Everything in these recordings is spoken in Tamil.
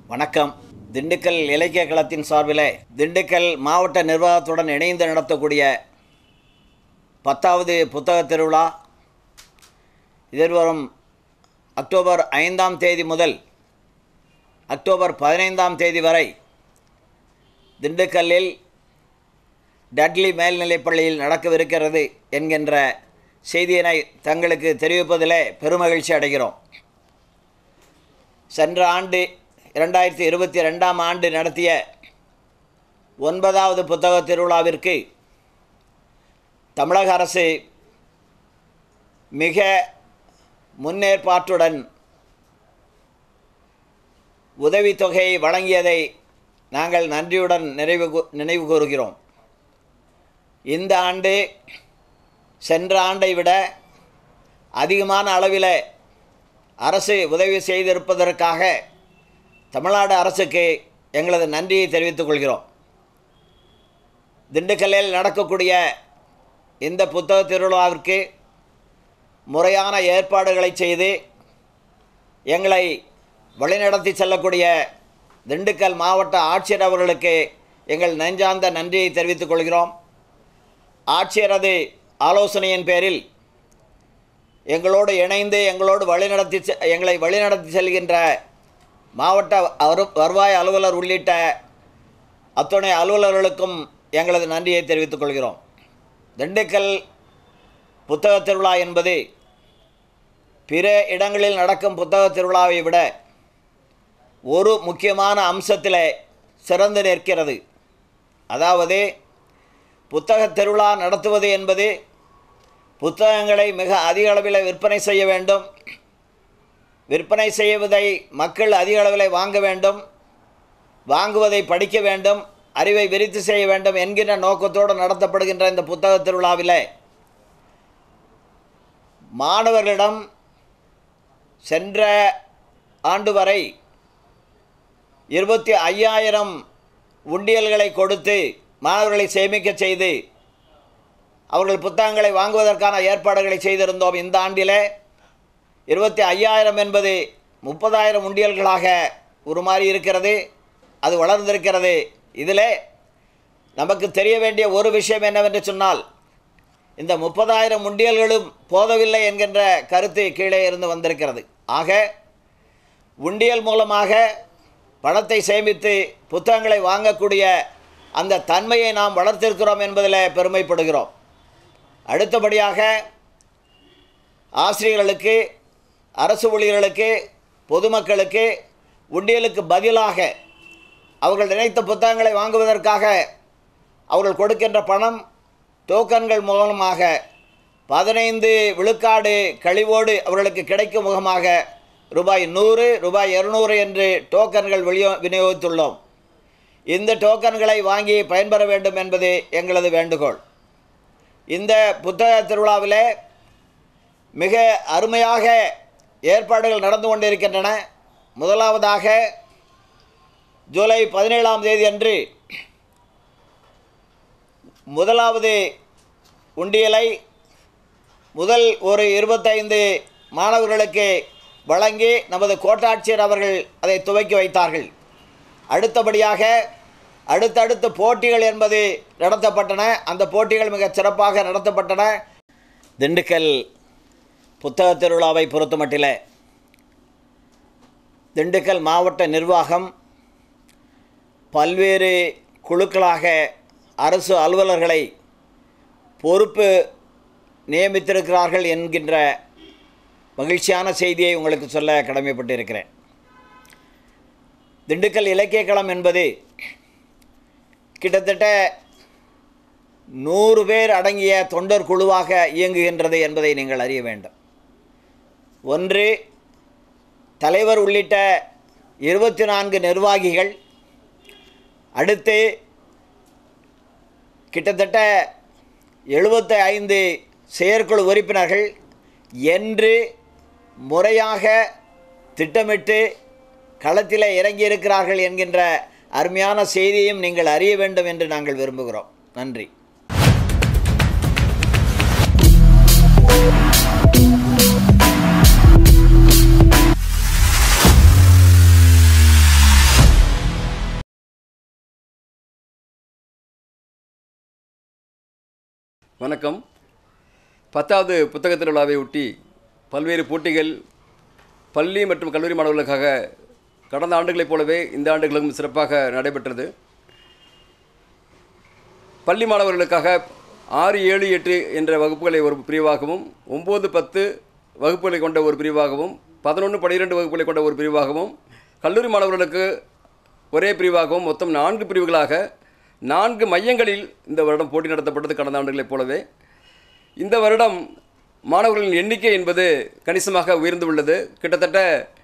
வணக்கம் திண்டுக்கல் இலக்கிய களத்தின் சார்பில் திண்டுக்கல் மாவட்ட நிர்வாகத்துடன் இணைந்து நடத்தக்கூடிய பத்தாவது புத்தக திருவிழா எதிர்வரும் அக்டோபர் ஐந்தாம் தேதி முதல் அக்டோபர் பதினைந்தாம் தேதி வரை திண்டுக்கல்லில் டட்லி மேல்நிலைப்பள்ளியில் நடக்கவிருக்கிறது என்கின்ற செய்தியினை தங்களுக்கு தெரிவிப்பதிலே பெருமகிழ்ச்சி அடைகிறோம் சென்ற ஆண்டு இரண்டாயிரத்தி இருபத்தி ரெண்டாம் ஆண்டு நடத்திய ஒன்பதாவது புத்தக திருவிழாவிற்கு தமிழக அரசு மிக முன்னேற்பாட்டுடன் உதவித்தொகையை வழங்கியதை நாங்கள் நன்றியுடன் நிறைவு கூ- நினைவு கூறுகிறோம் இந்த ஆண்டு சென்ற ஆண்டை விட அதிகமான அளவில் அரசு உதவி செய்திருப்பதற்காக தமிழ்நாடு அரசுக்கு எங்களது நன்றியை தெரிவித்துக் கொள்கிறோம் திண்டுக்கல்லில் நடக்கக்கூடிய இந்த புத்தக திருவிழாவிற்கு முறையான ஏற்பாடுகளை செய்து எங்களை வழிநடத்தி செல்லக்கூடிய திண்டுக்கல் மாவட்ட ஆட்சியர் அவர்களுக்கு எங்கள் நெஞ்சார்ந்த நன்றியை தெரிவித்துக் கொள்கிறோம் ஆட்சியரது ஆலோசனையின் பேரில் எங்களோடு இணைந்து எங்களோடு வழிநடத்தி செ- எங்களை வழிநடத்தி செல்கின்ற மாவட்ட வரு- வருவாய் அலுவலர் உள்ளிட்ட அத்துணை அலுவலர்களுக்கும் எங்களது நன்றியை தெரிவித்துக் கொள்கிறோம் திண்டுக்கல் புத்தக திருவிழா என்பது பிற இடங்களில் நடக்கும் புத்தக திருவிழாவை விட ஒரு முக்கியமான அம்சத்தில் சிறந்து நிற்கிறது அதாவது புத்தக திருவிழா நடத்துவது என்பது புத்தகங்களை மிக அதிக அளவில் விற்பனை செய்ய வேண்டும் விற்பனை செய்வதை மக்கள் அதிக அளவில் வாங்க வேண்டும் வாங்குவதை படிக்க வேண்டும் அறிவை விருத்தி செய்ய வேண்டும் என்கின்ற நோக்கத்தோடு நடத்தப்படுகின்ற இந்த புத்தக திருவிழாவில் மாணவர்களிடம் சென்ற ஆண்டு வரை இருபத்தி ஐயாயிரம் உண்டியல்களை கொடுத்து மாணவர்களை சேமிக்க செய்து அவர்கள் புத்தகங்களை வாங்குவதற்கான ஏற்பாடுகளை செய்திருந்தோம் இந்த ஆண்டிலே இருபத்தி ஐயாயிரம் என்பது முப்பதாயிரம் உண்டியல்களாக உருமாறி இருக்கிறது அது வளர்ந்திருக்கிறது இதிலே நமக்கு தெரிய வேண்டிய ஒரு விஷயம் என்னவென்று சொன்னால் இந்த முப்பதாயிரம் உண்டியல்களும் போதவில்லை என்கின்ற கருத்து கீழே இருந்து வந்திருக்கிறது ஆக உண்டியல் மூலமாக பணத்தை சேமித்து புத்தகங்களை வாங்கக்கூடிய அந்த தன்மையை நாம் வளர்த்திருக்கிறோம் என்பதில் பெருமைப்படுகிறோம் அடுத்தபடியாக ஆசிரியர்களுக்கு அரசு ஊழியர்களுக்கு பொதுமக்களுக்கு உண்டியலுக்கு பதிலாக அவர்கள் நினைத்த புத்தகங்களை வாங்குவதற்காக அவர்கள் கொடுக்கின்ற பணம் டோக்கன்கள் மூலமாக பதினைந்து விழுக்காடு கழிவோடு அவர்களுக்கு கிடைக்கும் முகமாக ரூபாய் நூறு ரூபாய் இருநூறு என்று டோக்கன்கள் விநியோ விநியோகித்துள்ளோம் இந்த டோக்கன்களை வாங்கி பயன்பெற வேண்டும் என்பது எங்களது வேண்டுகோள் இந்த புத்தக திருவிழாவிலே மிக அருமையாக ஏற்பாடுகள் நடந்து கொண்டிருக்கின்றன முதலாவதாக ஜூலை பதினேழாம் தேதி அன்று முதலாவது உண்டியலை முதல் ஒரு இருபத்தைந்து மாணவர்களுக்கு வழங்கி நமது கோட்டாட்சியர் அவர்கள் அதை துவக்கி வைத்தார்கள் அடுத்தபடியாக அடுத்தடுத்த போட்டிகள் என்பது நடத்தப்பட்டன அந்த போட்டிகள் மிகச் சிறப்பாக நடத்தப்பட்டன திண்டுக்கல் புத்தக திருவிழாவை பொறுத்தமட்டில் திண்டுக்கல் மாவட்ட நிர்வாகம் பல்வேறு குழுக்களாக அரசு அலுவலர்களை பொறுப்பு நியமித்திருக்கிறார்கள் என்கின்ற மகிழ்ச்சியான செய்தியை உங்களுக்கு சொல்ல கடமைப்பட்டிருக்கிறேன் திண்டுக்கல் இலக்கிய களம் என்பது கிட்டத்தட்ட நூறு பேர் அடங்கிய தொண்டர் குழுவாக இயங்குகின்றது என்பதை நீங்கள் அறிய வேண்டும் ஒன்று தலைவர் உள்ளிட்ட இருபத்தி நான்கு நிர்வாகிகள் அடுத்து கிட்டத்தட்ட எழுபத்தி ஐந்து செயற்குழு உறுப்பினர்கள் என்று முறையாக திட்டமிட்டு களத்தில் இறங்கியிருக்கிறார்கள் என்கின்ற அருமையான செய்தியையும் நீங்கள் அறிய வேண்டும் என்று நாங்கள் விரும்புகிறோம் நன்றி வணக்கம் பத்தாவது புத்தக திருவிழாவை ஒட்டி பல்வேறு போட்டிகள் பள்ளி மற்றும் கல்லூரி மாணவர்களுக்காக கடந்த ஆண்டுகளைப் போலவே இந்த ஆண்டுகளும் சிறப்பாக நடைபெற்றது பள்ளி மாணவர்களுக்காக ஆறு ஏழு எட்டு என்ற வகுப்புகளை ஒரு பிரிவாகவும் ஒம்பது பத்து வகுப்புகளை கொண்ட ஒரு பிரிவாகவும் பதினொன்று பன்னிரெண்டு வகுப்புகளை கொண்ட ஒரு பிரிவாகவும் கல்லூரி மாணவர்களுக்கு ஒரே பிரிவாகவும் மொத்தம் நான்கு பிரிவுகளாக நான்கு மையங்களில் இந்த வருடம் போட்டி நடத்தப்பட்டது கடந்த ஆண்டுகளைப் போலவே இந்த வருடம் மாணவர்களின் எண்ணிக்கை என்பது கணிசமாக உயர்ந்துள்ளது கிட்டத்தட்ட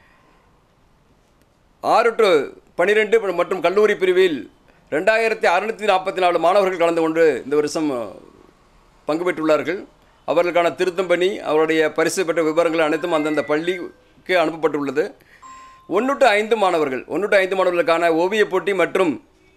ஆறு டு பன்னிரெண்டு மற்றும் கல்லூரி பிரிவில் ரெண்டாயிரத்தி அறுநூற்றி நாற்பத்தி நாலு மாணவர்கள் கலந்து கொண்டு இந்த வருஷம் பங்கு பெற்றுள்ளார்கள் அவர்களுக்கான திருத்தம் பணி அவருடைய பரிசு பெற்ற விவரங்கள் அனைத்தும் அந்தந்த பள்ளிக்கு அனுப்பப்பட்டுள்ளது ஒன்று டு ஐந்து மாணவர்கள் ஒன்று டு ஐந்து மாணவர்களுக்கான ஓவியப் போட்டி மற்றும்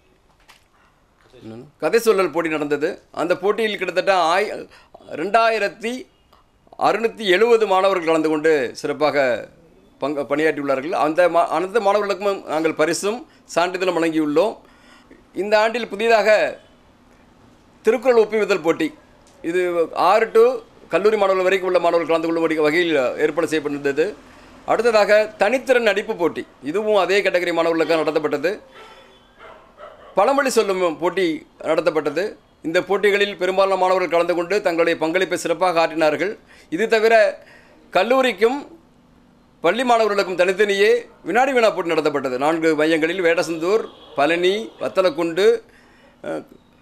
கதை சொல்லல் போட்டி நடந்தது அந்த போட்டியில் கிட்டத்தட்ட ஆய் ரெண்டாயிரத்தி அறுநூற்றி எழுபது மாணவர்கள் கலந்து கொண்டு சிறப்பாக பங்கு பணியாற்றியுள்ளார்கள் அந்த மா அனைத்து மாணவர்களுக்கும் நாங்கள் பரிசும் சான்றிதழும் வழங்கியுள்ளோம் இந்த ஆண்டில் புதிதாக திருக்குறள் ஒப்புவித்தல் போட்டி இது ஆறு டு கல்லூரி மாணவர்கள் வரைக்கும் உள்ள மாணவர்கள் கலந்து கொள்ளும்படி வகையில் ஏற்பாடு செய்யப்பட்டிருந்தது அடுத்ததாக தனித்திறன் நடிப்பு போட்டி இதுவும் அதே கேட்டகரி மாணவர்களுக்காக நடத்தப்பட்டது பழமொழி சொல்லும் போட்டி நடத்தப்பட்டது இந்த போட்டிகளில் பெரும்பாலான மாணவர்கள் கலந்து கொண்டு தங்களுடைய பங்களிப்பை சிறப்பாக ஆற்றினார்கள் இது தவிர கல்லூரிக்கும் பள்ளி மாணவர்களுக்கும் தனித்தனியே வினாடி வினா போட்டி நடத்தப்பட்டது நான்கு மையங்களில் வேடசந்தூர் பழனி வத்தலக்குண்டு அஹ்,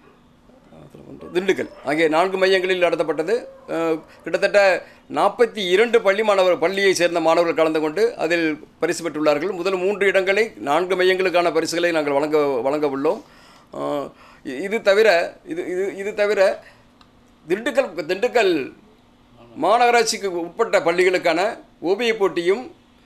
திண்டுக்கல் ஆகிய நான்கு மையங்களில் நடத்தப்பட்டது அஹ், கிட்டத்தட்ட நாற்பத்தி இரண்டு பள்ளி மாணவர் பள்ளியை சேர்ந்த மாணவர்கள் கலந்து கொண்டு அதில் பரிசு பெற்றுள்ளார்கள் முதல் மூன்று இடங்களை நான்கு மையங்களுக்கான பரிசுகளை நாங்கள் வழங்க வழங்க உள்ளோம் அஹ், இ- இது தவிர இது இது இது தவிர திண்டுக்கல் திண்டுக்கல் மாநகராட்சிக்கு உட்பட்ட பள்ளிகளுக்கான ஓவியப் போட்டியும்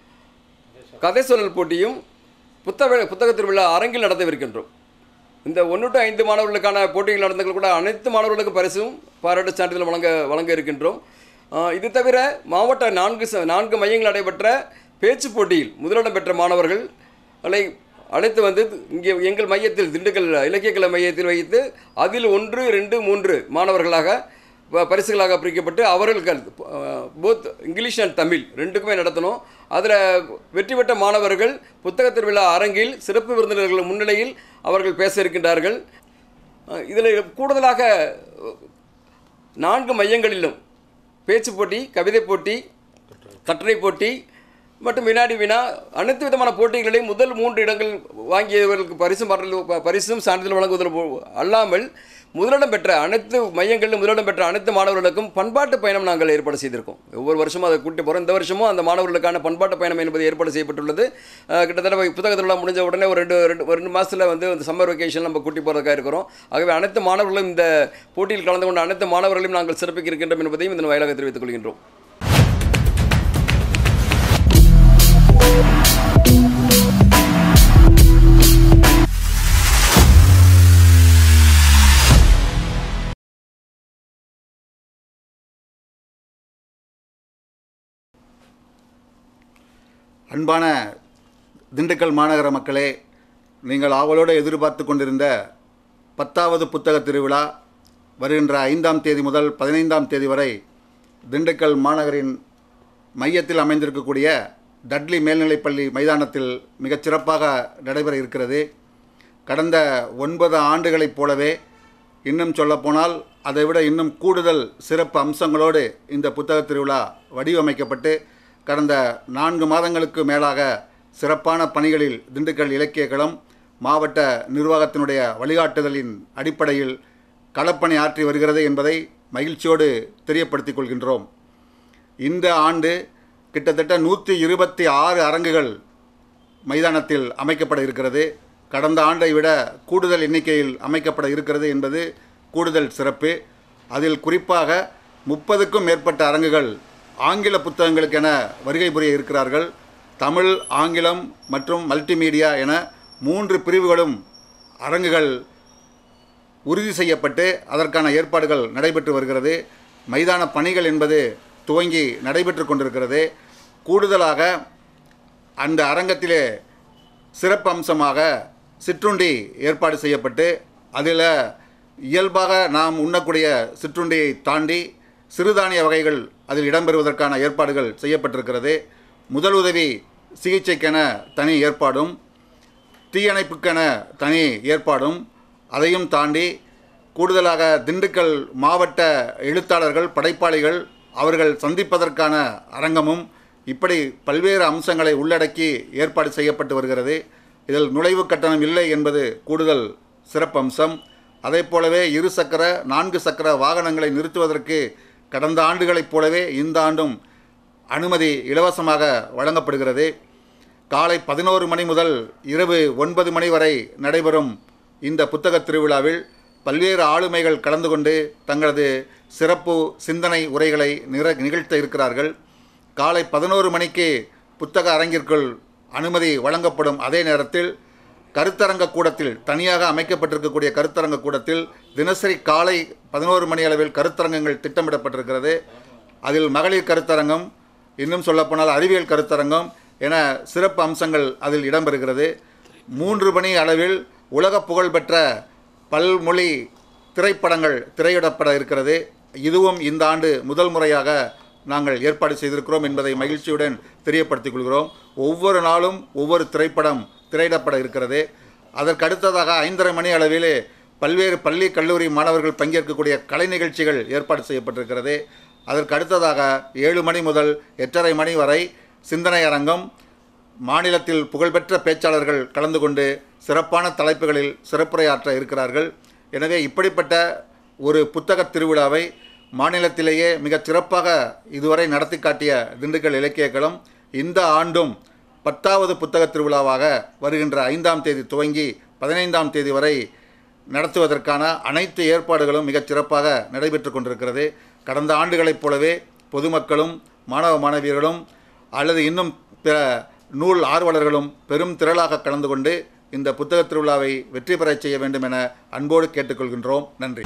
கதை சொல்லல் போட்டியும் புத்தக புத்தக திருவிழா அரங்கில் நடத்தவிருக்கின்றோம் இந்த ஒன்று டு ஐந்து மாணவர்களுக்கான போட்டிகள் நடந்தங்கள் கூட அனைத்து மாணவர்களுக்கும் பரிசும் பாராட்டு சான்றிதழ் வழங்க வழங்க இருக்கின்றோம் ஆஹ் இது தவிர மாவட்ட நான்கு ச- நான்கு மையங்கள் நடைபெற்ற பேச்சு போட்டியில் முதலிடம் பெற்ற மாணவர்கள் களை அழைத்து வந்து இங்கே எங்கள் மையத்தில் திண்டுக்கல் இலக்கியக்கலை மையத்தில் வைத்து அதில் ஒன்று ரெண்டு மூன்று மாணவர்களாக ப- பரிசுகளாக பிரிக்கப்பட்டு அவர்கள் போத் இங்கிலீஷ் அண்ட் தமிழ் ரெண்டுக்குமே நடத்தணும் அதில் வெற்றி பெற்ற மாணவர்கள் புத்தக திருவிழா அரங்கில் சிறப்பு விருந்தினர்கள் முன்னிலையில் அவர்கள் பேச இருக்கின்றார்கள் இதில் கூடுதலாக நான்கு மையங்களிலும் பேச்சு போட்டி கவிதை போட்டி கட்டுரை போட்டி மற்றும் வினாடி வினா அனைத்து விதமான போட்டிகளையும் முதல் மூன்று இடங்கள் வாங்கியவர்களுக்கு பரிசும் மரல் பரிசும் சான்றிதழ் வழங்குவதில் போ- அல்லாமல் முதலிடம் பெற்ற அனைத்து மையங்களிலும் முதலிடம் பெற்ற அனைத்து மாணவர்களுக்கும் பண்பாட்டு பயணம் நாங்கள் ஏற்பாடு செய்திருக்கோம் ஒவ்வொரு வருஷமும் அதை கூட்டி போகிறோம் இந்த வருஷமும் அந்த மாணவர்களுக்கான பண்பாட்டு பயணம் என்பது ஏற்பாடு செய்யப்பட்டுள்ளது அஹ், கிட்டத்தட்ட புத்தக திருவிழா முடிஞ்ச உடனே ஒரு ரெண்டு ரெண்டு ஒரு ரெண்டு மாதத்தில் வந்து இந்த சம்மர் வெக்கேஷன் நம்ம கூட்டி போகிறதுக்காக இருக்கிறோம் ஆகவே அனைத்து மாணவர்களும் இந்த போட்டியில் கலந்து கொண்ட அனைத்து மாணவர்களையும் நாங்கள் சிறப்பிக்க இருக்கின்றோம் என்பதையும் இதன் வாயிலாக தெரிவித்துக் கொள்கின்றோம் அன்பான திண்டுக்கல் மாநகர மக்களே நீங்கள் ஆவலோடு எதிர்பார்த்து கொண்டிருந்த பத்தாவது புத்தக திருவிழா வருகின்ற ஐந்தாம் தேதி முதல் பதினைந்தாம் தேதி வரை திண்டுக்கல் மாநகரின் மையத்தில் அமைந்திருக்கக்கூடிய டட்லி மேல்நிலைப்பள்ளி மைதானத்தில் மிகச் சிறப்பாக நடைபெற இருக்கிறது கடந்த ஒன்பது ஆண்டுகளைப் போலவே இன்னும் சொல்லப்போனால் அதைவிட இன்னும் கூடுதல் சிறப்பு அம்சங்களோடு இந்த புத்தக திருவிழா வடிவமைக்கப்பட்டு கடந்த நான்கு மாதங்களுக்கு மேலாக சிறப்பான பணிகளில் திண்டுக்கல் இலக்கிய களம் மாவட்ட நிர்வாகத்தினுடைய வழிகாட்டுதலின் அடிப்படையில் களப்பணி ஆற்றி வருகிறது என்பதை மகிழ்ச்சியோடு தெரியப்படுத்திக் கொள்கின்றோம் இந்த ஆண்டு கிட்டத்தட்ட நூற்றி இருபத்தி ஆறு அரங்குகள் மைதானத்தில் அமைக்கப்பட இருக்கிறது கடந்த ஆண்டை விட கூடுதல் எண்ணிக்கையில் அமைக்கப்பட இருக்கிறது என்பது கூடுதல் சிறப்பு அதில் குறிப்பாக முப்பதுக்கும் மேற்பட்ட அரங்குகள் ஆங்கில புத்தகங்களுக்கென வருகை புரிய இருக்கிறார்கள் தமிழ் ஆங்கிலம் மற்றும் மல்டிமீடியா என மூன்று பிரிவுகளும் அரங்குகள் உறுதி செய்யப்பட்டு அதற்கான ஏற்பாடுகள் நடைபெற்று வருகிறது மைதான பணிகள் என்பது துவங்கி நடைபெற்று கொண்டிருக்கிறது கூடுதலாக அந்த அரங்கத்திலே சிறப்பு அம்சமாக சிற்றுண்டி ஏற்பாடு செய்யப்பட்டு அதில் இயல்பாக நாம் உண்ணக்கூடிய சிற்றுண்டியை தாண்டி சிறுதானிய வகைகள் அதில் இடம்பெறுவதற்கான ஏற்பாடுகள் செய்யப்பட்டிருக்கிறது முதலுதவி சிகிச்சைக்கென தனி ஏற்பாடும் தீயணைப்புக்கென தனி ஏற்பாடும் அதையும் தாண்டி கூடுதலாக திண்டுக்கல் மாவட்ட எழுத்தாளர்கள் படைப்பாளிகள் அவர்கள் சந்திப்பதற்கான அரங்கமும் இப்படி பல்வேறு அம்சங்களை உள்ளடக்கி ஏற்பாடு செய்யப்பட்டு வருகிறது இதில் நுழைவு கட்டணம் இல்லை என்பது கூடுதல் சிறப்பம்சம் அதைப் போலவே இரு சக்கர நான்கு சக்கர வாகனங்களை நிறுத்துவதற்கு கடந்த ஆண்டுகளைப் போலவே இந்த ஆண்டும் அனுமதி இலவசமாக வழங்கப்படுகிறது காலை பதினோரு மணி முதல் இரவு ஒன்பது மணி வரை நடைபெறும் இந்த புத்தகத் திருவிழாவில் பல்வேறு ஆளுமைகள் கலந்து கொண்டு தங்களது சிறப்பு சிந்தனை உரைகளை நிற நிகழ்த்த இருக்கிறார்கள் காலை பதினோரு மணிக்கு புத்தக அரங்கிற்குள் அனுமதி வழங்கப்படும் அதே நேரத்தில் கருத்தரங்க கூடத்தில் தனியாக அமைக்கப்பட்டிருக்கக்கூடிய கருத்தரங்க கூடத்தில் தினசரி காலை பதினோரு மணி அளவில் கருத்தரங்கங்கள் திட்டமிடப்பட்டிருக்கிறது அதில் மகளிர் கருத்தரங்கம் இன்னும் சொல்லப்போனால் அறிவியல் கருத்தரங்கம் என சிறப்பு அம்சங்கள் அதில் இடம்பெறுகிறது மூன்று மணி அளவில் உலக புகழ்பெற்ற பல்மொழி திரைப்படங்கள் திரையிடப்பட இருக்கிறது இதுவும் இந்த ஆண்டு முதல் முறையாக நாங்கள் ஏற்பாடு செய்திருக்கிறோம் என்பதை மகிழ்ச்சியுடன் தெரியப்படுத்திக் கொள்கிறோம் ஒவ்வொரு நாளும் ஒவ்வொரு திரைப்படம் திரையிடப்பட இருக்கிறது அதற்கு அடுத்ததாக ஐந்தரை மணி அளவிலே பல்வேறு பள்ளி கல்லூரி மாணவர்கள் பங்கேற்கக்கூடிய கலை நிகழ்ச்சிகள் ஏற்பாடு செய்யப்பட்டிருக்கிறது அதற்கு அடுத்ததாக ஏழு மணி முதல் எட்டரை மணி வரை சிந்தனை அரங்கம் மாநிலத்தில் புகழ்பெற்ற பேச்சாளர்கள் கலந்து கொண்டு சிறப்பான தலைப்புகளில் சிறப்புரையாற்ற இருக்கிறார்கள் எனவே இப்படிப்பட்ட ஒரு புத்தகத் திருவிழாவை மாநிலத்திலேயே மிகச் சிறப்பாக இதுவரை நடத்தி காட்டிய திண்டுக்கல் இலக்கியக்களம் இந்த ஆண்டும் பத்தாவது புத்தகத் திருவிழாவாக வருகின்ற ஐந்தாம் தேதி துவங்கி பதினைந்தாம் தேதி வரை நடத்துவதற்கான அனைத்து ஏற்பாடுகளும் மிகச் சிறப்பாக நடைபெற்று கொண்டிருக்கிறது கடந்த ஆண்டுகளைப் போலவே பொதுமக்களும் மாணவ மாணவியர்களும் அல்லது இன்னும் பிற நூல் ஆர்வலர்களும் பெரும் திரளாக கலந்து கொண்டு இந்த புத்தகத் திருவிழாவை வெற்றி பெறச் செய்ய வேண்டும் என அன்போடு கேட்டுக்கொள்கின்றோம் நன்றி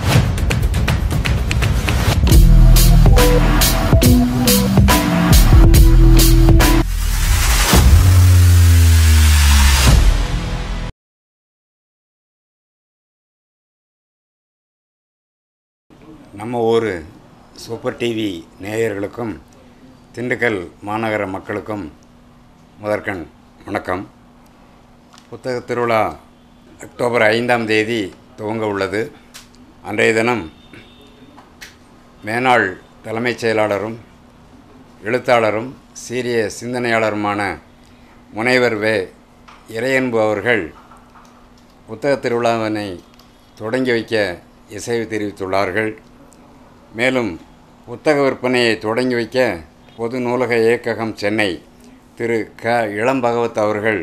நம்ம ஊர் சூப்பர் டிவி நேயர்களுக்கும் திண்டுக்கல் மாநகர மக்களுக்கும் முதற்கண் வணக்கம் புத்தக திருவிழா அக்டோபர் ஐந்தாம் தேதி துவங்க உள்ளது அன்றைய தினம் மேனாள் தலைமைச் செயலாளரும் எழுத்தாளரும் சீரிய சிந்தனையாளருமான முனைவர் வே இறையன்பு அவர்கள் புத்தக திருவிழாவினை தொடங்கி வைக்க இசைவு தெரிவித்துள்ளார்கள் மேலும் புத்தக விற்பனையை தொடங்கி வைக்க பொது நூலக இயக்ககம் சென்னை திரு க இளம்பகவத் அவர்கள்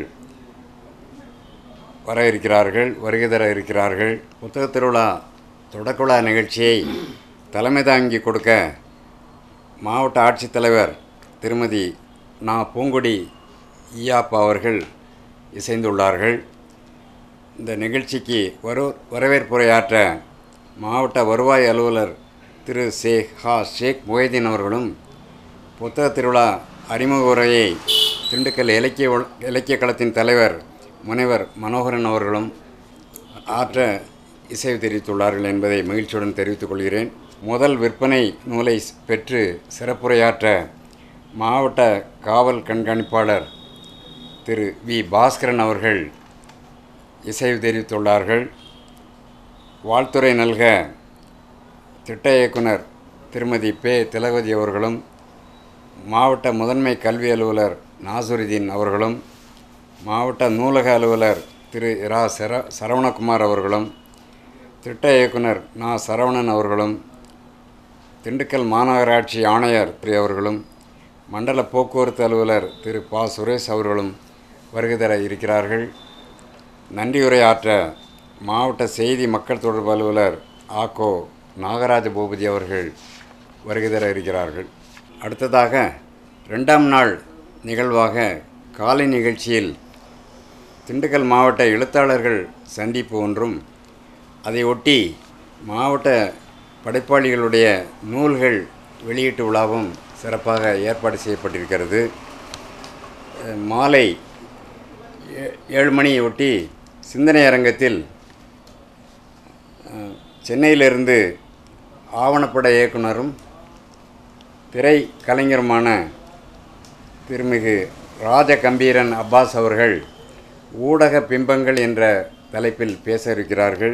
வர இருக்கிறார்கள் வருகை தர இருக்கிறார்கள் புத்தக திருவிழா தொடக்க விழா நிகழ்ச்சியை தலைமை தாங்கி கொடுக்க மாவட்ட ஆட்சித்தலைவர் திருமதி நா பூங்குடி ஈயாப்பா அவர்கள் இசைந்துள்ளார்கள் இந்த நிகழ்ச்சிக்கு வரு வரவேற்புரையாற்ற மாவட்ட வருவாய் அலுவலர் திரு ஷேக் ஹா ஷேக் முஹைதீன் அவர்களும் புத்தக திருவிழா அறிமுக உரையை திண்டுக்கல் இலக்கிய உல- இலக்கிய களத்தின் தலைவர் முனைவர் மனோகரன் அவர்களும் ஆற்ற இசைவு தெரிவித்துள்ளார்கள் என்பதை மகிழ்ச்சியுடன் தெரிவித்துக் கொள்கிறேன் முதல் விற்பனை நூலை ஸ்- பெற்று சிறப்புரையாற்ற மாவட்ட காவல் கண்காணிப்பாளர் திரு வி பாஸ்கரன் அவர்கள் இசைவு தெரிவித்துள்ளார்கள் வாழ்த்துறை நல்க திட்ட இயக்குனர் திருமதி பே திலகவதி அவர்களும் மாவட்ட முதன்மை கல்வி அலுவலர் நாசுருதீன் அவர்களும் மாவட்ட நூலக அலுவலர் திரு இரா சர சரவணகுமார் அவர்களும் திட்ட இயக்குனர் நா சரவணன் அவர்களும் திண்டுக்கல் மாநகராட்சி ஆணையர் திரு அவர்களும் மண்டல போக்குவரத்து அலுவலர் திரு பா சுரேஷ் அவர்களும் வருகை தர இருக்கிறார்கள் நன்றியுரையாற்ற மாவட்ட செய்தி மக்கள் தொடர்பு அலுவலர் ஆகோ நாகராஜ பூபதி அவர்கள் வருகை தர இருக்கிறார்கள் அடுத்ததாக ரெண்டாம் நாள் நிகழ்வாக காலை நிகழ்ச்சியில் திண்டுக்கல் மாவட்ட எழுத்தாளர்கள் சந்திப்பு ஒன்றும் அதை ஒட்டி மாவட்ட படைப்பாளிகளுடைய நூல்கள் வெளியீட்டு விழாவும் சிறப்பாக ஏற்பாடு செய்யப்பட்டிருக்கிறது அஹ், மாலை ஏ- ஏழு மணியை ஒட்டி சிந்தனை அரங்கத்தில் அஹ், சென்னையிலிருந்து ஆவணப்பட இயக்குனரும் திரை கலைஞருமான திருமிகு ராஜகம்பீரன் அப்பாஸ் அவர்கள் ஊடக பிம்பங்கள் என்ற தலைப்பில் பேச இருக்கிறார்கள்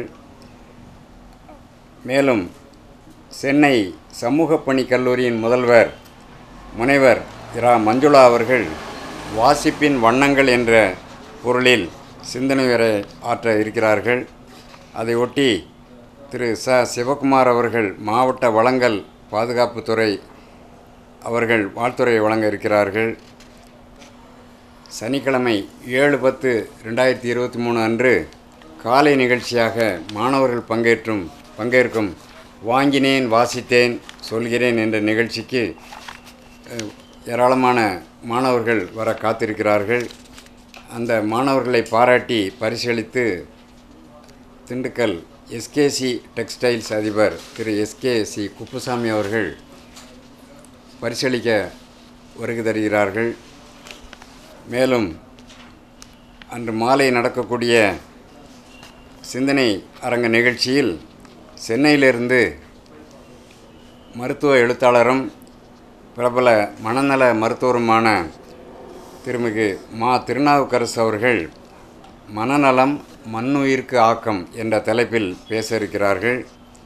மேலும் சென்னை சமூக பணி கல்லூரியின் முதல்வர் முனைவர் இரா மஞ்சுளா அவர்கள் வாசிப்பின் வண்ணங்கள் என்ற பொருளில் சிந்தனை உரை ஆற்ற இருக்கிறார்கள் அதை ஒட்டி திரு ச சிவகுமார் அவர்கள் மாவட்ட வளங்கள் பாதுகாப்புத்துறை அவர்கள் வாழ்த்துறை வழங்க இருக்கிறார்கள் சனிக்கிழமை ஏழு பத்து ரெண்டாயிரத்தி இருபத்தி மூணு அன்று காலை நிகழ்ச்சியாக மாணவர்கள் பங்கேற்றும் பங்கேற்கும் வாங்கினேன் வாசித்தேன் சொல்கிறேன் என்ற நிகழ்ச்சிக்கு அஹ், ஏராளமான மாணவர்கள் வர காத்திருக்கிறார்கள் அந்த மாணவர்களை பாராட்டி பரிசளித்து திண்டுக்கல் எஸ்கேசி டெக்ஸ்டைல்ஸ் அதிபர் திரு எஸ்கேசி குப்புசாமி அவர்கள் பரிசளிக்க வருகை தருகிறார்கள் மேலும் அன்று மாலை நடக்கக்கூடிய சிந்தனை அரங்க நிகழ்ச்சியில் சென்னையிலிருந்து மருத்துவ எழுத்தாளரும் பிரபல மனநல மருத்துவருமான திருமிகு மா திருநாவுக்கரசு அவர்கள் மனநலம் மண்ணுயிர்க்கு ஆக்கம் என்ற தலைப்பில் பேச இருக்கிறார்கள்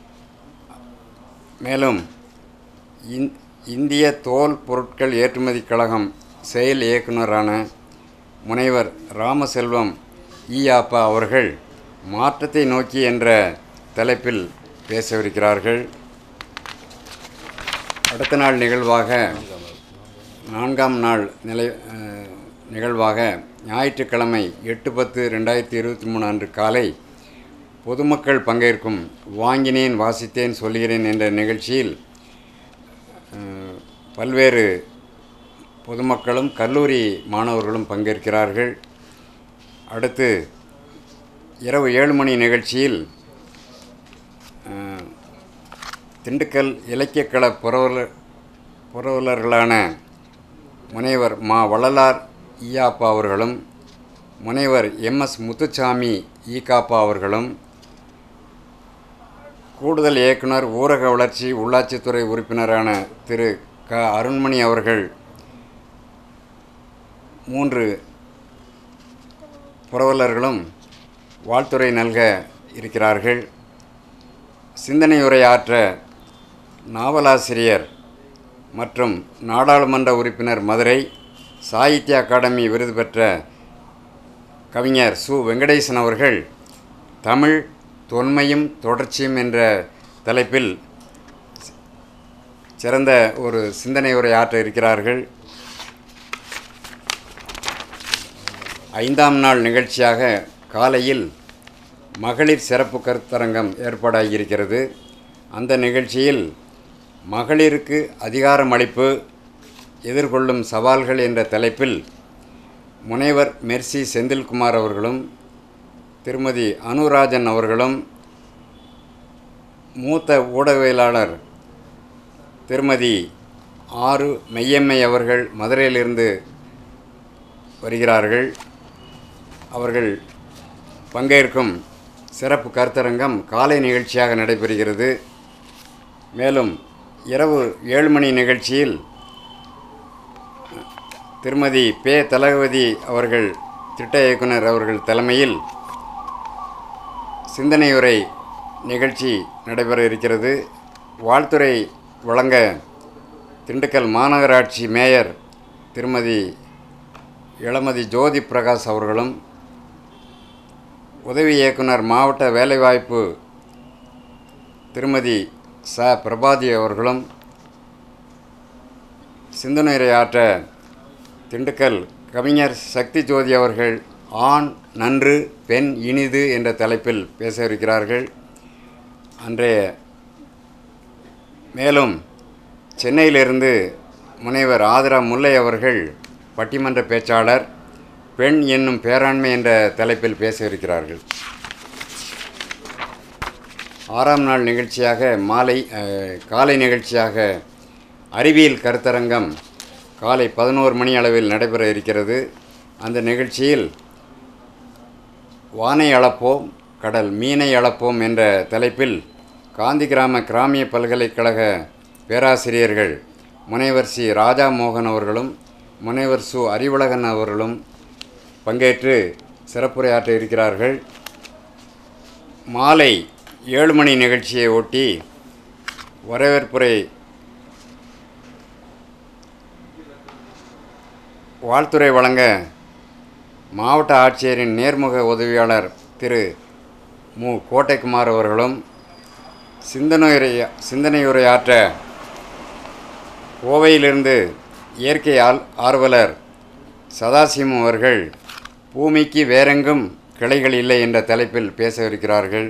மேலும் இந்- இந்திய தோல் பொருட்கள் ஏற்றுமதி கழகம் செயல் இயக்குனரான முனைவர் ராமசெல்வம் ஈயாப்பா அவர்கள் மாற்றத்தை நோக்கி என்ற தலைப்பில் பேசவிருக்கிறார்கள் அடுத்த நாள் நிகழ்வாக நான்காம் நாள் நிலை அஹ், நிகழ்வாக ஞாயிற்றுக்கிழமை எட்டு பத்து ரெண்டாயிரத்தி இருபத்தி மூணு அன்று காலை பொதுமக்கள் பங்கேற்கும் வாங்கினேன் வாசித்தேன் சொல்கிறேன் என்ற நிகழ்ச்சியில் அஹ், பல்வேறு பொதுமக்களும் கல்லூரி மாணவர்களும் பங்கேற்கிறார்கள் அடுத்து இரவு ஏழு மணி நிகழ்ச்சியில் அஹ், திண்டுக்கல் இலக்கியக்கள புரவலர் புரவலர்களான முனைவர் மா வள்ளலார் ஈயாப்பா அவர்களும் முனைவர் எம்எஸ் முத்துச்சாமி ஈகாப்பா அவர்களும் கூடுதல் இயக்குனர் ஊரக வளர்ச்சி உள்ளாட்சித்துறை உறுப்பினரான திரு க அருண்மணி அவர்கள் மூன்று புரவலர்களும் வாழ்த்துறை நல்க இருக்கிறார்கள் சிந்தனையுரையாற்ற நாவலாசிரியர் மற்றும் நாடாளுமன்ற உறுப்பினர் மதுரை சாகித்ய அகாடமி விருது பெற்ற கவிஞர் சு வெங்கடேசன் அவர்கள் தமிழ் தொன்மையும் தொடர்ச்சியும் என்ற தலைப்பில் சிறந்த ஒரு சிந்தனை உரை ஆற்ற இருக்கிறார்கள் ஐந்தாம் நாள் நிகழ்ச்சியாக காலையில் மகளிர் சிறப்பு கருத்தரங்கம் ஏற்பாடாகியிருக்கிறது அந்த நிகழ்ச்சியில் மகளிருக்கு அதிகாரமளிப்பு எதிர்கொள்ளும் சவால்கள் என்ற தலைப்பில் முனைவர் மெர்சி செந்தில்குமார் அவர்களும் திருமதி அனுராஜன் அவர்களும் மூத்த ஊடகவியலாளர் திருமதி ஆறு மெய்யம்மை அவர்கள் மதுரையிலிருந்து வருகிறார்கள் அவர்கள் பங்கேற்கும் சிறப்பு கருத்தரங்கம் காலை நிகழ்ச்சியாக நடைபெறுகிறது மேலும் இரவு ஏழு மணி நிகழ்ச்சியில் திருமதி பே தலகவதி அவர்கள் திட்ட இயக்குனர் அவர்கள் தலைமையில் சிந்தனையுரை நிகழ்ச்சி நடைபெற இருக்கிறது வாழ்த்துறை வழங்க திண்டுக்கல் மாநகராட்சி மேயர் திருமதி இளமதி ஜோதி பிரகாஷ் அவர்களும் உதவி இயக்குனர் மாவட்ட வேலைவாய்ப்பு திருமதி ச பிரபாதி அவர்களும் சிந்தனையுரையாற்ற திண்டுக்கல் கவிஞர் சக்தி ஜோதி அவர்கள் ஆண் நன்று பெண் இனிது என்ற தலைப்பில் பேச இருக்கிறார்கள் அன்றைய மேலும் சென்னையிலிருந்து முனைவர் ஆதிரா முல்லை அவர்கள் பட்டிமன்ற பேச்சாளர் பெண் என்னும் பேராண்மை என்ற தலைப்பில் பேச இருக்கிறார்கள் ஆறாம் நாள் நிகழ்ச்சியாக மாலை அஹ், காலை நிகழ்ச்சியாக அறிவியல் கருத்தரங்கம் காலை பதினோரு மணி அளவில் நடைபெற இருக்கிறது அந்த நிகழ்ச்சியில் வானை அளப்போம் கடல் மீனை அளப்போம் என்ற தலைப்பில் காந்தி கிராம கிராமிய பல்கலைக்கழக பேராசிரியர்கள் முனைவர் சி ராஜா மோகன் அவர்களும் முனைவர் சு அறிவுலகன் அவர்களும் பங்கேற்று சிறப்புரையாற்ற இருக்கிறார்கள் மாலை ஏழு மணி நிகழ்ச்சியை ஒட்டி வரவேற்புரை வாழ்த்துரை வழங்க மாவட்ட ஆட்சியரின் நேர்முக உதவியாளர் திரு மு கோட்டைக்குமார் அவர்களும் சிந்தனையுரை சிந்தனையுரையாற்ற கோவையிலிருந்து இயற்கை ஆல் ஆர்வலர் சதாசிவம் அவர்கள் பூமிக்கு வேறெங்கும் கிளைகள் இல்லை என்ற தலைப்பில் பேசவிருக்கிறார்கள்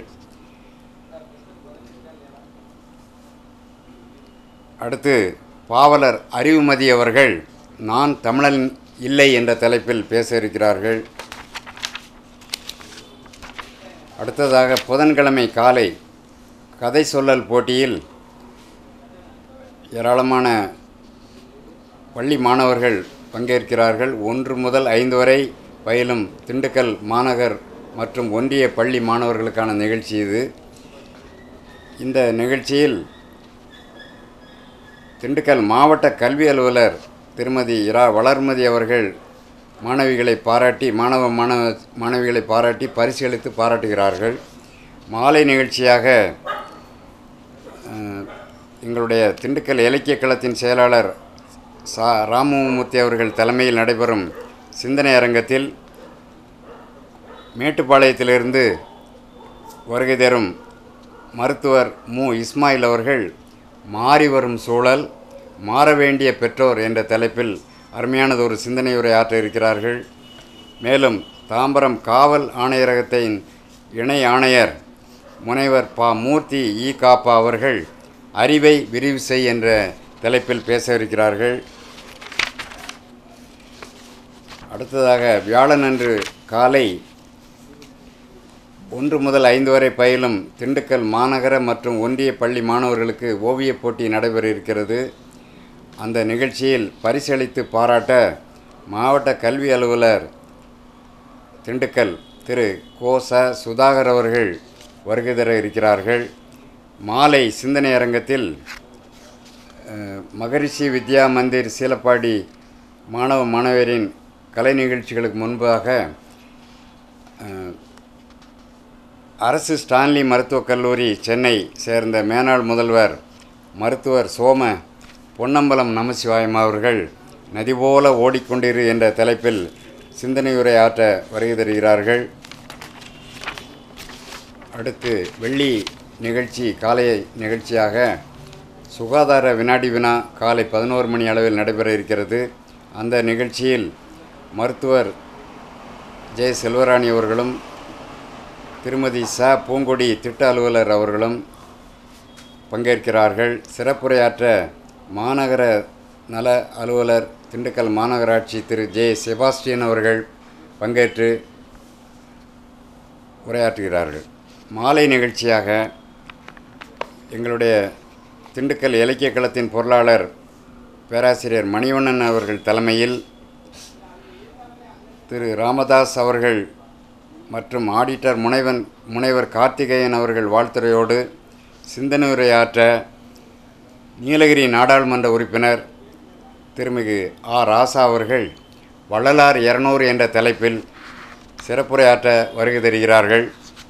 அடுத்து பாவலர் அறிவுமதி அவர்கள் நான் தமிழன் இல்லை என்ற தலைப்பில் பேச இருக்கிறார்கள் அடுத்ததாக புதன்கிழமை காலை கதை சொல்லல் போட்டியில் ஏராளமான பள்ளி மாணவர்கள் பங்கேற்கிறார்கள் ஒன்று முதல் ஐந்து வரை பயிலும் திண்டுக்கல் மாநகர் மற்றும் ஒன்றிய பள்ளி மாணவர்களுக்கான நிகழ்ச்சி இது இந்த நிகழ்ச்சியில் திண்டுக்கல் மாவட்ட கல்வி அலுவலர் திருமதி இரா வளர்மதி அவர்கள் மாணவிகளை பாராட்டி மாணவ மாணவ மாணவிகளை பாராட்டி பரிசளித்து பாராட்டுகிறார்கள் மாலை நிகழ்ச்சியாக அஹ், எங்களுடைய திண்டுக்கல் இலக்கிய களத்தின் செயலாளர் சா ராமமூர்த்தி அவர்கள் தலைமையில் நடைபெறும் சிந்தனை அரங்கத்தில் மேட்டுப்பாளையத்திலிருந்து வருகை தரும் மருத்துவர் மு இஸ்மாயில் அவர்கள் மாறி வரும் சூழல் மாற வேண்டிய பெற்றோர் என்ற தலைப்பில் அருமையானது ஒரு சிந்தனை உரை ஆற்ற இருக்கிறார்கள் மேலும் தாம்பரம் காவல் ஆணையரகத்தின் இணை ஆணையர் முனைவர் பா மூர்த்தி ஈ காப்பா அவர்கள் அறிவை விரிவு செய் என்ற தலைப்பில் பேச இருக்கிறார்கள் அடுத்ததாக வியாழனன்று காலை ஒன்று முதல் ஐந்து வரை பயிலும் திண்டுக்கல் மாநகர மற்றும் ஒன்றிய பள்ளி மாணவர்களுக்கு ஓவியப் போட்டி நடைபெற இருக்கிறது அந்த நிகழ்ச்சியில் பரிசளித்து பாராட்ட மாவட்ட கல்வி அலுவலர் திண்டுக்கல் திரு கோ ச சுதாகர் அவர்கள் வருகை தர இருக்கிறார்கள் மாலை சிந்தனை அரங்கத்தில் அஹ், மகரிஷி வித்யா மந்திர் சீலப்பாடி மாணவ மாணவரின் கலை நிகழ்ச்சிகளுக்கு முன்பாக அஹ், அரசு ஸ்டான்லி மருத்துவக் கல்லூரி சென்னை சேர்ந்த மேனாள் முதல்வர் மருத்துவர் சோம பொன்னம்பலம் நமசிவாயம் அவர்கள் நதி போல ஓடிக்கொண்டிரு என்ற தலைப்பில் சிந்தனையுரை ஆற்ற வருகை தருகிறார்கள் அடுத்து வெள்ளி நிகழ்ச்சி காலை நிகழ்ச்சியாக சுகாதார வினாடி வினா காலை பதினோரு மணி அளவில் நடைபெற இருக்கிறது அந்த நிகழ்ச்சியில் மருத்துவர் ஜெய செல்வராணி அவர்களும் திருமதி ச பூங்கொடி திட்ட அலுவலர் அவர்களும் பங்கேற்கிறார்கள் சிறப்புரையாற்ற மாநகர நல அலுவலர் திண்டுக்கல் மாநகராட்சி திரு ஜே செபாஸ்டியன் அவர்கள் பங்கேற்று உரையாற்றுகிறார்கள் மாலை நிகழ்ச்சியாக எங்களுடைய திண்டுக்கல் இலக்கிய களத்தின் பொருளாளர் பேராசிரியர் மணிவண்ணன் அவர்கள் தலைமையில் திரு ராமதாஸ் அவர்கள் மற்றும் ஆடிட்டர் முனைவன் முனைவர் கார்த்திகேயன் அவர்கள் வாழ்த்துறையோடு சிந்தனை உரையாற்ற நீலகிரி நாடாளுமன்ற உறுப்பினர் திருமிகு ஆ ராசா அவர்கள் வள்ளலார் இரநூறு என்ற தலைப்பில் சிறப்புரையாற்ற வருகை தருகிறார்கள்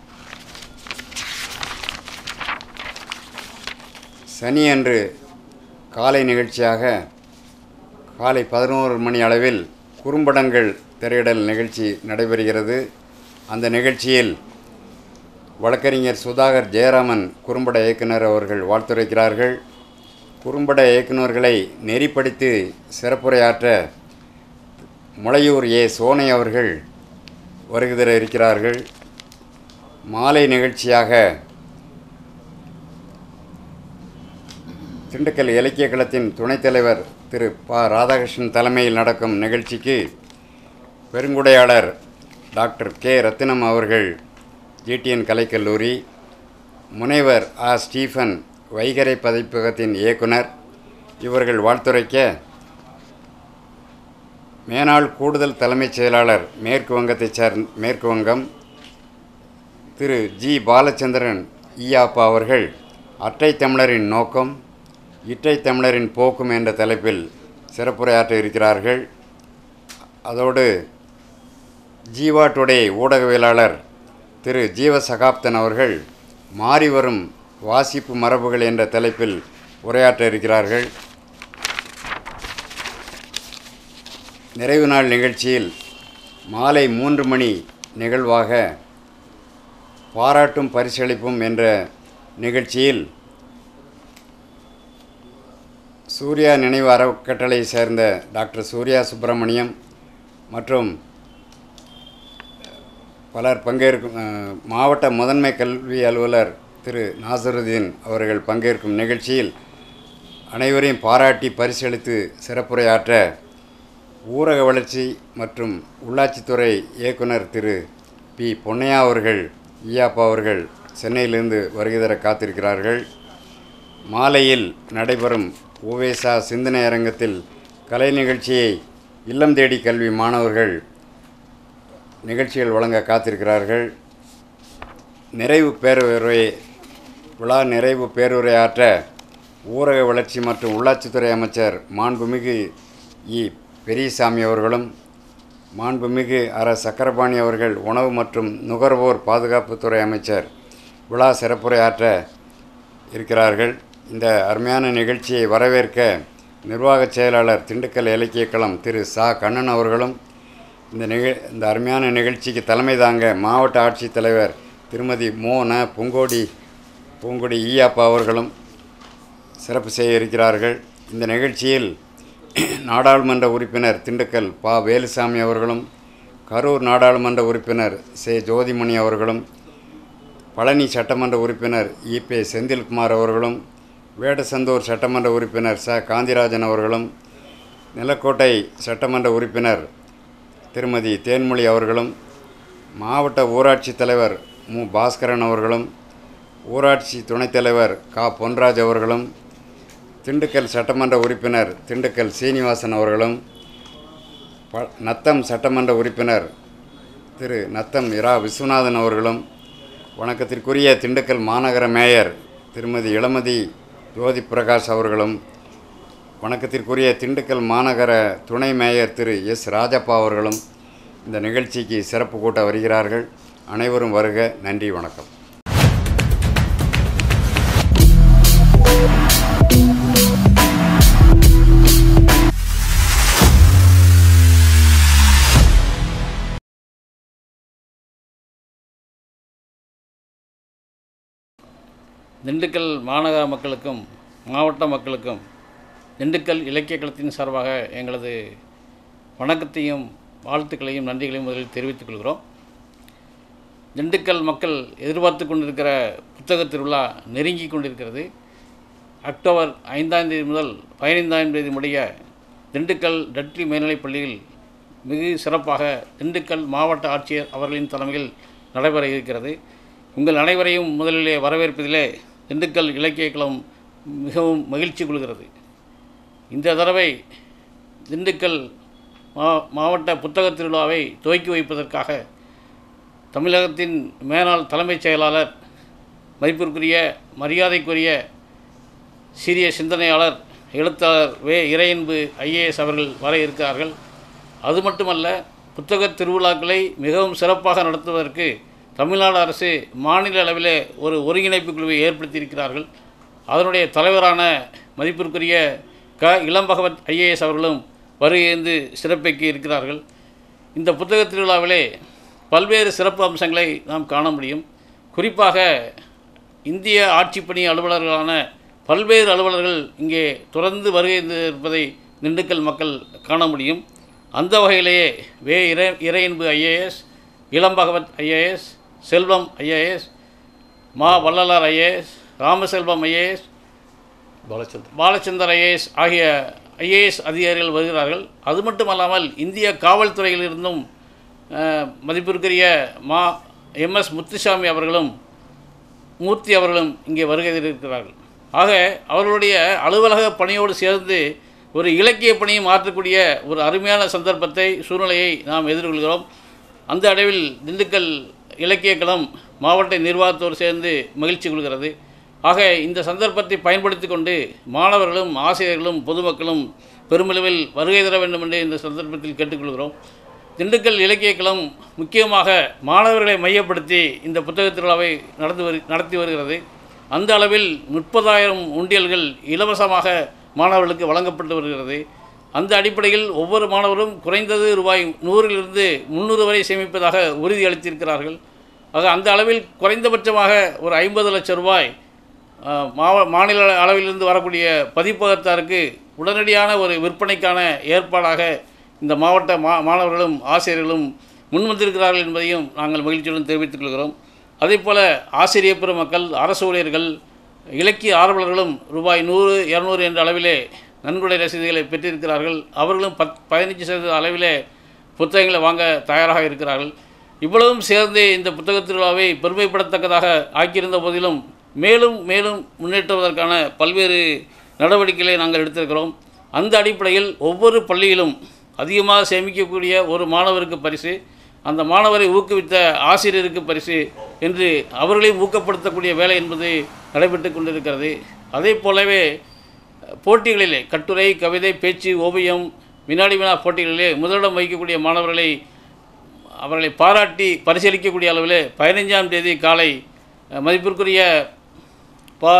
சனியன்று காலை நிகழ்ச்சியாக காலை பதினோரு மணி அளவில் குறும்படங்கள் திரையிடல் நிகழ்ச்சி நடைபெறுகிறது அந்த நிகழ்ச்சியில் வழக்கறிஞர் சுதாகர் ஜெயராமன் குறும்பட இயக்குனர் அவர்கள் வாழ்த்துரைக்கிறார்கள் குறும்பட இயக்குநர்களை நெறிப்படுத்தி சிறப்புரையாற்ற முளையூர் ஏ சோனை அவர்கள் வருகை தர இருக்கிறார்கள் மாலை நிகழ்ச்சியாக திண்டுக்கல் இலக்கிய களத்தின் துணைத் தலைவர் திரு ப ராதாகிருஷ்ணன் தலைமையில் நடக்கும் நிகழ்ச்சிக்கு பெருங்குடையாளர் டாக்டர் கே ரத்தினம் அவர்கள் ஜிடிஎன் கலைக்கல்லூரி முனைவர் ஆ ஸ்டீஃபன் வைகரை பதிப்பகத்தின் இயக்குனர் இவர்கள் வாழ்த்துரைக்க மேனாள் கூடுதல் தலைமைச் செயலாளர் மேற்கு வங்கத்தைச் சார் மேற்கு வங்கம் திரு ஜி பாலச்சந்திரன் ஈயாப்பா அவர்கள் அற்றை தமிழரின் நோக்கம் இற்றை தமிழரின் போக்கும் என்ற தலைப்பில் சிறப்புரையாற்ற இருக்கிறார்கள் அதோடு ஜீவா டுடே ஊடகவியலாளர் திரு ஜீவ சகாப்தன் அவர்கள் மாறிவரும் வாசிப்பு மரபுகள் என்ற தலைப்பில் உரையாற்ற இருக்கிறார்கள் நிறைவு நாள் நிகழ்ச்சியில் மாலை மூன்று மணி நிகழ்வாக பாராட்டும் பரிசளிப்பும் என்ற நிகழ்ச்சியில் சூர்யா நினைவு அறக்கட்டளையை சேர்ந்த டாக்டர் சூர்யா சுப்பிரமணியம் மற்றும் பலர் பங்கேற்கும் அஹ், மாவட்ட முதன்மை கல்வி அலுவலர் திரு நாசருதீன் அவர்கள் பங்கேற்கும் நிகழ்ச்சியில் அனைவரையும் பாராட்டி பரிசளித்து சிறப்புரையாற்ற ஊரக வளர்ச்சி மற்றும் உள்ளாட்சித்துறை இயக்குனர் திரு பி பொன்னையா அவர்கள் ஈயாப்பா அவர்கள் சென்னையிலிருந்து வருகை தர காத்திருக்கிறார்கள் மாலையில் நடைபெறும் ஓவேசா சிந்தனை அரங்கத்தில் கலை நிகழ்ச்சியை இல்லம் தேடி கல்வி மாணவர்கள் நிகழ்ச்சிகள் வழங்க காத்திருக்கிறார்கள் நிறைவு பேருரை விழா நிறைவு பேருரையாற்ற ஊரக வளர்ச்சி மற்றும் உள்ளாட்சித்துறை அமைச்சர் மாண்புமிகு இ பெரியசாமி அவர்களும் மாண்புமிகு அர சக்கரபாணி அவர்கள் உணவு மற்றும் நுகர்வோர் பாதுகாப்புத்துறை அமைச்சர் விழா சிறப்புரையாற்ற இருக்கிறார்கள் இந்த அருமையான நிகழ்ச்சியை வரவேற்க நிர்வாகச் செயலாளர் திண்டுக்கல் இலக்கியக்களம் திரு சா கண்ணன் அவர்களும் இந்த நிக இந்த அருமையான நிகழ்ச்சிக்கு தலைமை தாங்க மாவட்ட ஆட்சித்தலைவர் திருமதி மோ ந பூங்கோடி பூங்கொடி ஈயாப்பா அவர்களும் சிறப்பு செய்ய இருக்கிறார்கள் இந்த நிகழ்ச்சியில் நாடாளுமன்ற உறுப்பினர் திண்டுக்கல் பா வேலுசாமி அவர்களும் கரூர் நாடாளுமன்ற உறுப்பினர் சே ஜோதிமணி அவர்களும் பழனி சட்டமன்ற உறுப்பினர் இபே செந்தில்குமார் அவர்களும் வேடசந்தூர் சட்டமன்ற உறுப்பினர் ச காந்திராஜன் அவர்களும் நிலக்கோட்டை சட்டமன்ற உறுப்பினர் திருமதி தேன்மொழி அவர்களும் மாவட்ட ஊராட்சி தலைவர் மு பாஸ்கரன் அவர்களும் ஊராட்சி துணைத் தலைவர் கா பொன்ராஜ் அவர்களும் திண்டுக்கல் சட்டமன்ற உறுப்பினர் திண்டுக்கல் சீனிவாசன் அவர்களும் ப நத்தம் சட்டமன்ற உறுப்பினர் திரு நத்தம் இரா விஸ்வநாதன் அவர்களும் வணக்கத்திற்குரிய திண்டுக்கல் மாநகர மேயர் திருமதி இளமதி ஜோதி பிரகாஷ் அவர்களும் வணக்கத்திற்குரிய திண்டுக்கல் மாநகர துணை மேயர் திரு எஸ் ராஜப்பா அவர்களும் இந்த நிகழ்ச்சிக்கு சிறப்பு கூட்ட வருகிறார்கள் அனைவரும் வருக நன்றி வணக்கம் திண்டுக்கல் மாநகர மக்களுக்கும் மாவட்ட மக்களுக்கும் திண்டுக்கல் இலக்கிய களத்தின் சார்பாக எங்களது வணக்கத்தையும் வாழ்த்துக்களையும் நன்றிகளையும் முதலில் தெரிவித்துக் கொள்கிறோம் திண்டுக்கல் மக்கள் எதிர்பார்த்து கொண்டிருக்கிற புத்தக திருவிழா நெருங்கி கொண்டிருக்கிறது அக்டோபர் ஐந்தாம் தேதி முதல் பதினைந்தாம் தேதி முடிய திண்டுக்கல் டட்லி மேல்நிலைப் பள்ளியில் மிக சிறப்பாக திண்டுக்கல் மாவட்ட ஆட்சியர் அவர்களின் தலைமையில் நடைபெற இருக்கிறது உங்கள் அனைவரையும் முதலிலே வரவேற்பதிலே திண்டுக்கல் இலக்கிய களம் மிகவும் மகிழ்ச்சி கொள்கிறது இந்த தடவை திண்டுக்கல் மா மாவட்ட புத்தகத் திருவிழாவை துவக்கி வைப்பதற்காக தமிழகத்தின் மேலாள் தலைமைச் செயலாளர் மதிப்பிற்குரிய மரியாதைக்குரிய சீரிய சிந்தனையாளர் எழுத்தாளர் வே இறையன்பு ஐஏஎஸ் அவர்கள் வர இருக்கிறார்கள் அது மட்டுமல்ல புத்தகத் திருவிழாக்களை மிகவும் சிறப்பாக நடத்துவதற்கு தமிழ்நாடு அரசு மாநில அளவிலே ஒரு ஒருங்கிணைப்பு குழுவை ஏற்படுத்தியிருக்கிறார்கள் அதனுடைய தலைவரான மதிப்பிற்குரிய க இளம்பகவத் ஐஏஎஸ் அவர்களும் வருகைந்து சிறப்பிக்க இருக்கிறார்கள் இந்த புத்தகத் திருவிழாவிலே பல்வேறு சிறப்பு அம்சங்களை நாம் காண முடியும் குறிப்பாக இந்திய ஆட்சிப்பணி அலுவலர்களான பல்வேறு அலுவலர்கள் இங்கே தொடர்ந்து வருகை இருப்பதை திண்டுக்கல் மக்கள் காண முடியும் அந்த வகையிலேயே வே இறை Iraianbu IAS Ilambagavath IAS Selvam IAS மா Vallalar IAS Ramaselvam IAS Balachandar Balachandar IAS ஆகிய ஐஏஎஸ் அதிகாரிகள் வருகிறார்கள் அது மட்டுமல்லாமல் இந்திய காவல்துறையிலிருந்தும் அஹ், மதிப்பிற்குரிய மா எம்எஸ் முத்துசாமி அவர்களும் மூர்த்தி அவர்களும் இங்கே வருகை இருக்கிறார்கள் ஆக அவர்களுடைய அலுவலக பணியோடு சேர்ந்து ஒரு இலக்கிய பணியை மாற்றக்கூடிய ஒரு அருமையான சந்தர்ப்பத்தை சூழ்நிலையை நாம் எதிர்கொள்கிறோம் அந்த அளவில் திண்டுக்கல் இலக்கிய களம் மாவட்ட நிர்வாகத்தோடு சேர்ந்து மகிழ்ச்சி கொள்கிறது ஆக இந்த சந்தர்ப்பத்தை பயன்படுத்தி கொண்டு மாணவர்களும் ஆசிரியர்களும் பொதுமக்களும் பெருமளவில் வருகை தர வேண்டும் என்று இந்த சந்தர்ப்பத்தில் கேட்டுக்கொள்கிறோம் திண்டுக்கல் இலக்கிய களம் முக்கியமாக மாணவர்களை மையப்படுத்தி இந்த புத்தகத் திருவிழாவை நடந்து வரு நடத்தி வருகிறது அந்த அளவில் முப்பதாயிரம் உண்டியல்கள் இலவசமாக மாணவர்களுக்கு வழங்கப்பட்டு வருகிறது அந்த அடிப்படையில் ஒவ்வொரு மாணவரும் குறைந்தது ரூபாய் நூறிலிருந்து முந்நூறு வரை சேமிப்பதாக உறுதியளித்திருக்கிறார்கள் ஆக அந்த அளவில் குறைந்தபட்சமாக ஒரு ஐம்பது லட்சம் ரூபாய் அஹ், மாவ மாநில அளவிலிருந்து வரக்கூடிய பதிப்பகத்தாருக்கு உடனடியான ஒரு விற்பனைக்கான ஏற்பாடாக இந்த மாவட்ட மா மாணவர்களும் ஆசிரியர்களும் முன்வந்திருக்கிறார்கள் என்பதையும் நாங்கள் மகிழ்ச்சியுடன் தெரிவித்துக் கொள்கிறோம் அதேபோல் ஆசிரியர் பெருமக்கள் அரசு ஊழியர்கள் இலக்கிய ஆர்வலர்களும் ரூபாய் நூறு இரநூறு என்ற அளவிலே நன்கொடை ரசீதுகளை பெற்றிருக்கிறார்கள் அவர்களும் பத் பதினஞ்சு சதவீத அளவிலே புத்தகங்களை வாங்க தயாராக இருக்கிறார்கள் இவ்வளவும் சேர்ந்து இந்த புத்தகத் திருவிழாவை பெருமைப்படத்தக்கதாக ஆக்கியிருந்த போதிலும் மேலும் மேலும் முன்னேற்றுவதற்கான பல்வேறு நடவடிக்கைகளை நாங்கள் எடுத்திருக்கிறோம் அந்த அடிப்படையில் ஒவ்வொரு பள்ளியிலும் அதிகமாக சேமிக்கக்கூடிய ஒரு மாணவருக்கு பரிசு அந்த மாணவரை ஊக்குவித்த ஆசிரியருக்கு பரிசு என்று அவர்களையும் ஊக்கப்படுத்தக்கூடிய வேலை என்பது நடைபெற்று கொண்டிருக்கிறது அதே போலவே போட்டிகளிலே கட்டுரை கவிதை பேச்சு ஓவியம் வினாடி வினா போட்டிகளிலே முதலிடம் வகிக்கக்கூடிய மாணவர்களை அவர்களை பாராட்டி பரிசீலிக்கக்கூடிய அளவில் பதினைஞ்சாம் தேதி காலை அஹ், மதிப்பிற்குரிய பா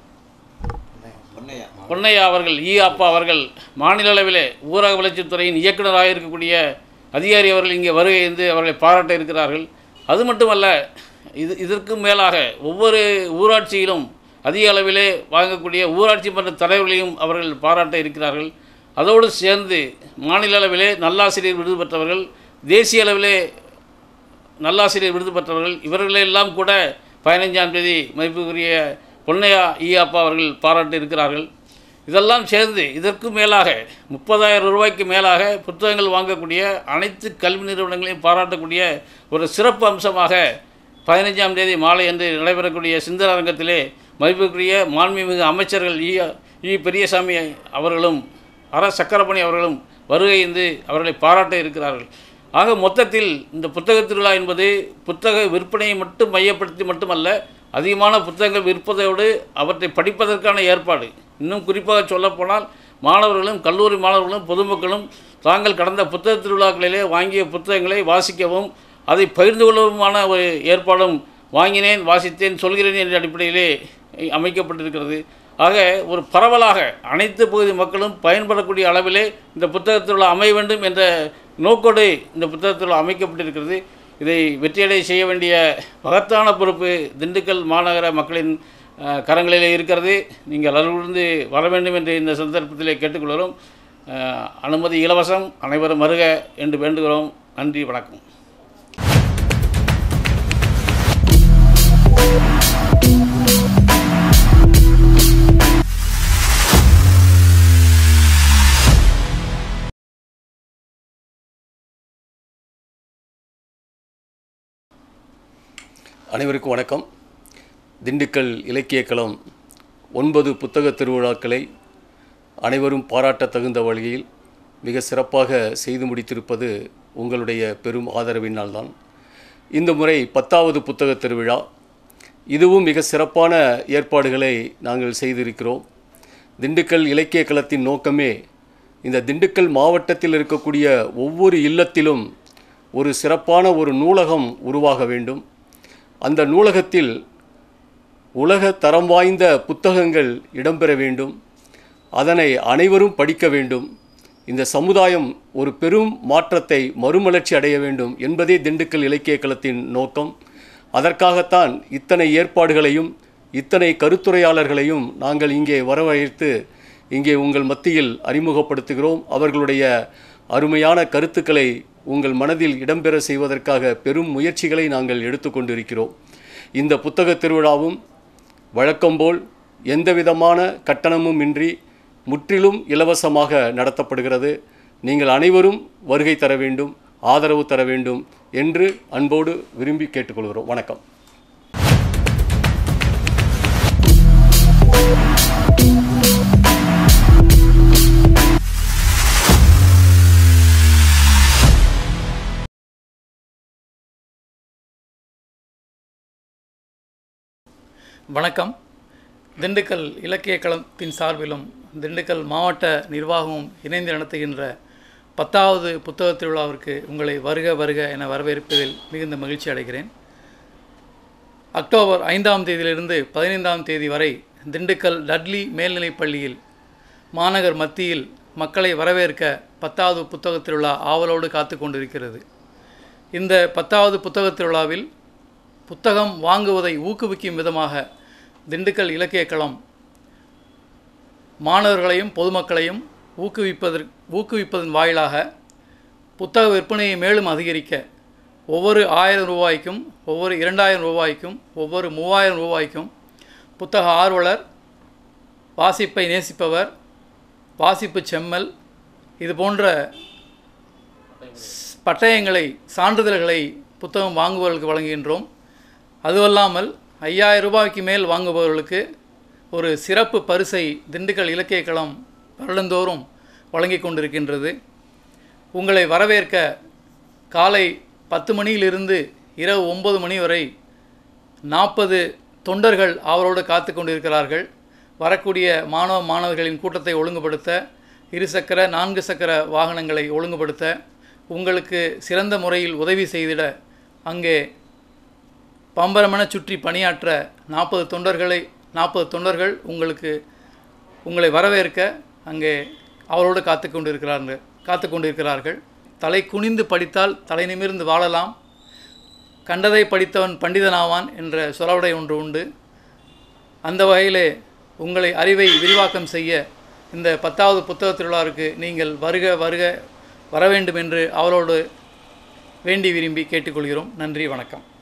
பொன்னையா பொன்னையா அவர்கள் ஈ அப்பா அவர்கள் மாநில அளவிலே ஊரக வளர்ச்சித்துறையின் இயக்குநராக இருக்கக்கூடிய அதிகாரி அவர்கள் இங்கே வருகை இருந்து அவர்களை பாராட்ட இருக்கிறார்கள் அது மட்டுமல்ல இது இதற்கு மேலாக ஒவ்வொரு ஊராட்சியிலும் அதிக அளவிலே வாங்கக்கூடிய ஊராட்சி மன்ற தலைவர்களையும் அவர்கள் பாராட்ட இருக்கிறார்கள் அதோடு சேர்ந்து மாநில அளவிலே நல்லாசிரியர் விருது பெற்றவர்கள் தேசிய அளவிலே நல்லாசிரியர் விருது பெற்றவர்கள் இவர்களெல்லாம் கூட பதினைஞ்சாம் தேதி மதிப்புக்குரிய பொன்னையா ஈ அப்பா அவர்கள் பாராட்டி இருக்கிறார்கள் இதெல்லாம் சேர்ந்து இதற்கு மேலாக முப்பதாயிரம் ரூபாய்க்கு மேலாக புத்தகங்கள் வாங்கக்கூடிய அனைத்து கல்வி நிறுவனங்களையும் பாராட்டக்கூடிய ஒரு சிறப்பு அம்சமாக பதினைஞ்சாம் தேதி மாலை அன்று நடைபெறக்கூடிய சிந்தன அரங்கத்திலே மதிப்புக்குரிய மாண்புமிகு அமைச்சர்கள் ஈ ஈ பெரியசாமி அவர்களும் அர சக்கரப்பணி அவர்களும் வருகை இருந்து அவர்களை பாராட்ட இருக்கிறார்கள் ஆக மொத்தத்தில் இந்த புத்தக திருவிழா என்பது புத்தக விற்பனையை மட்டும் மையப்படுத்தி மட்டுமல்ல அதிகமான புத்தகங்கள் விற்பதோடு அவற்றை படிப்பதற்கான ஏற்பாடு இன்னும் குறிப்பாக சொல்லப்போனால் மாணவர்களும் கல்லூரி மாணவர்களும் பொதுமக்களும் தாங்கள் கடந்த புத்தக திருவிழாக்களிலே வாங்கிய புத்தகங்களை வாசிக்கவும் அதை பகிர்ந்து கொள்ளவுமான ஒரு ஏற்பாடும் வாங்கினேன் வாசித்தேன் சொல்கிறேன் என்ற அடிப்படையிலே அமைக்கப்பட்டிருக்கிறது ஆக ஒரு பரவலாக அனைத்து பகுதி மக்களும் பயன்படக்கூடிய அளவிலே இந்த புத்தகத் திருவிழா அமைய வேண்டும் என்ற நோக்கோடு இந்த புத்தகத் திருவிழா அமைக்கப்பட்டிருக்கிறது இதை வெற்றியடை செய்ய வேண்டிய மகத்தான பொறுப்பு திண்டுக்கல் மாநகர மக்களின் அஹ், கரங்களிலே இருக்கிறது நீங்கள் அருள்ந்து வர வேண்டும் என்று இந்த சந்தர்ப்பத்திலே கேட்டுக்கொள்கிறோம் அஹ், அனுமதி இலவசம் அனைவரும் வருக என்று வேண்டுகிறோம் நன்றி வணக்கம் அனைவருக்கும் வணக்கம் திண்டுக்கல் இலக்கிய களம் ஒன்பது புத்தக திருவிழாக்களை அனைவரும் பாராட்டத் தகுந்த வழியில் மிக சிறப்பாக செய்து முடித்திருப்பது உங்களுடைய பெரும் ஆதரவினால்தான் இந்த முறை பத்தாவது புத்தக திருவிழா இதுவும் மிக சிறப்பான ஏற்பாடுகளை நாங்கள் செய்திருக்கிறோம் திண்டுக்கல் இலக்கிய களத்தின் நோக்கமே இந்த திண்டுக்கல் மாவட்டத்தில் இருக்கக்கூடிய ஒவ்வொரு இல்லத்திலும் ஒரு சிறப்பான ஒரு நூலகம் உருவாக வேண்டும் அந்த நூலகத்தில் உலக தரம் வாய்ந்த புத்தகங்கள் இடம்பெற வேண்டும் அதனை அனைவரும் படிக்க வேண்டும் இந்த சமுதாயம் ஒரு பெரும் மாற்றத்தை மறுமலர்ச்சி அடைய வேண்டும் என்பதே திண்டுக்கல் இலக்கிய களத்தின் நோக்கம் அதற்காகத்தான் இத்தனை ஏற்பாடுகளையும் இத்தனை கருத்துரையாளர்களையும் நாங்கள் இங்கே வரவழைத்து இங்கே உங்கள் மத்தியில் அறிமுகப்படுத்துகிறோம் அவர்களுடைய அருமையான கருத்துக்களை உங்கள் மனதில் இடம்பெற செய்வதற்காக பெரும் முயற்சிகளை நாங்கள் எடுத்துக்கொண்டிருக்கிறோம் இந்த புத்தக திருவிழாவும் வழக்கம்போல் எந்தவிதமான கட்டணமும் இன்றி முற்றிலும் இலவசமாக நடத்தப்படுகிறது நீங்கள் அனைவரும் வருகை தர வேண்டும் ஆதரவு தர வேண்டும் என்று அன்போடு விரும்பி கேட்டுக்கொள்கிறோம் வணக்கம் வணக்கம் திண்டுக்கல் இலக்கிய களத்தின் சார்பிலும் திண்டுக்கல் மாவட்ட நிர்வாகமும் இணைந்து நடத்துகின்ற பத்தாவது புத்தக திருவிழாவிற்கு உங்களை வருக வருக என வரவேற்பதில் மிகுந்த மகிழ்ச்சி அடைகிறேன் அக்டோபர் ஐந்தாம் தேதியிலிருந்து பதினைந்தாம் தேதி வரை திண்டுக்கல் டட்லி மேல்நிலைப் பள்ளியில் மாநகர் மத்தியில் மக்களை வரவேற்க பத்தாவது புத்தக திருவிழா ஆவலோடு காத்து கொண்டிருக்கிறது இந்த பத்தாவது புத்தக திருவிழாவில் புத்தகம் வாங்குவதை ஊக்குவிக்கும் விதமாக திண்டுக்கல் இலக்கிய களம் மாணவர்களையும் பொதுமக்களையும் ஊக்குவிப்பதற்கு ஊக்குவிப்பதன் வாயிலாக புத்தக விற்பனையை மேலும் அதிகரிக்க ஒவ்வொரு ஆயிரம் ரூபாய்க்கும் ஒவ்வொரு இரண்டாயிரம் ரூபாய்க்கும் ஒவ்வொரு மூவாயிரம் ரூபாய்க்கும் புத்தக ஆர்வலர் வாசிப்பை நேசிப்பவர் வாசிப்பு செம்மல் இது போன்ற ஸ்- பட்டயங்களை சான்றிதழ்களை புத்தகம் வாங்குபவர்களுக்கு வழங்குகின்றோம் அதுவல்லாமல் ஐயாயிரம் ரூபாய்க்கு மேல் வாங்குபவர்களுக்கு ஒரு சிறப்பு பரிசை திண்டுக்கல் இலக்கிய களம் வருடந்தோறும் வழங்கி கொண்டிருக்கின்றது உங்களை வரவேற்க காலை பத்து மணியிலிருந்து இரவு ஒன்பது மணி வரை நாற்பது தொண்டர்கள் அவரோடு காத்து கொண்டிருக்கிறார்கள் வரக்கூடிய மாணவ மாணவர்களின் கூட்டத்தை ஒழுங்குபடுத்த இருசக்கர நான்கு சக்கர வாகனங்களை ஒழுங்குபடுத்த உங்களுக்கு சிறந்த முறையில் உதவி செய்திட அங்கே பம்பரமென சுற்றி பணியாற்ற நாற்பது தொண்டர்களை நாற்பது தொண்டர்கள் உங்களுக்கு உங்களை வரவேற்க அங்கே அவரோடு காத்து கொண்டிருக்கிறார்கள் காத்து கொண்டிருக்கிறார்கள் தலை குனிந்து படித்தால் தலை நிமிர்ந்து வாழலாம் கண்டதை படித்தவன் பண்டிதனாவான் என்ற சொலவடை ஒன்று உண்டு அந்த வகையிலே உங்களை அறிவை விரிவாக்கம் செய்ய இந்த பத்தாவது புத்தக திருவிழாவிற்கு நீங்கள் வருக வருக வர வேண்டும் என்று அவரோடு வேண்டி விரும்பி கேட்டுக்கொள்கிறோம் நன்றி வணக்கம்